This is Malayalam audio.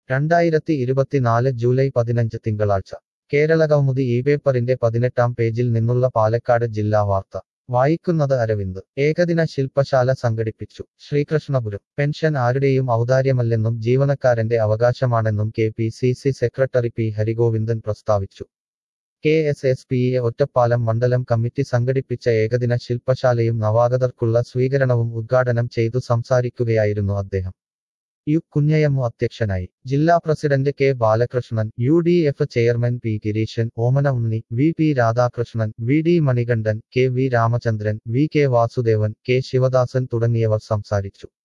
രണ്ടായിരത്തി ഇരുപത്തിനാല് ജൂലൈ പതിനഞ്ച് തിങ്കളാഴ്ച കേരള കൗമുദി ഈ പേപ്പറിന്റെ പതിനെട്ടാം പേജിൽ നിന്നുള്ള പാലക്കാട് ജില്ലാ വാർത്ത വായിക്കുന്നത് അരവിന്ദ് ഏകദിന ശില്പശാല സംഘടിപ്പിച്ചു ശ്രീകൃഷ്ണപുരം പെൻഷൻ ആരുടെയും ഔദാര്യമല്ലെന്നും ജീവനക്കാരന്റെ അവകാശമാണെന്നും K P C C secretary P Harigovindan പ്രസ്താവിച്ചു K S S P A Ottapalam മണ്ഡലം കമ്മിറ്റി സംഘടിപ്പിച്ച ഏകദിന ശില്പശാലയും നവാഗതർക്കുള്ള സ്വീകരണവും ഉദ്ഘാടനം ചെയ്തു സംസാരിക്കുകയായിരുന്നു അദ്ദേഹം യു കുഞ്ഞയമ്മു അധ്യക്ഷനായി ജില്ലാ president K Balakrishnan U D F chairman P Gireesan Omana Unni V P Radhakrishnan V D Manikandan K V Ramachandran V K Vasudevan K Sivadasan തുടങ്ങിയവർ സംസാരിച്ചു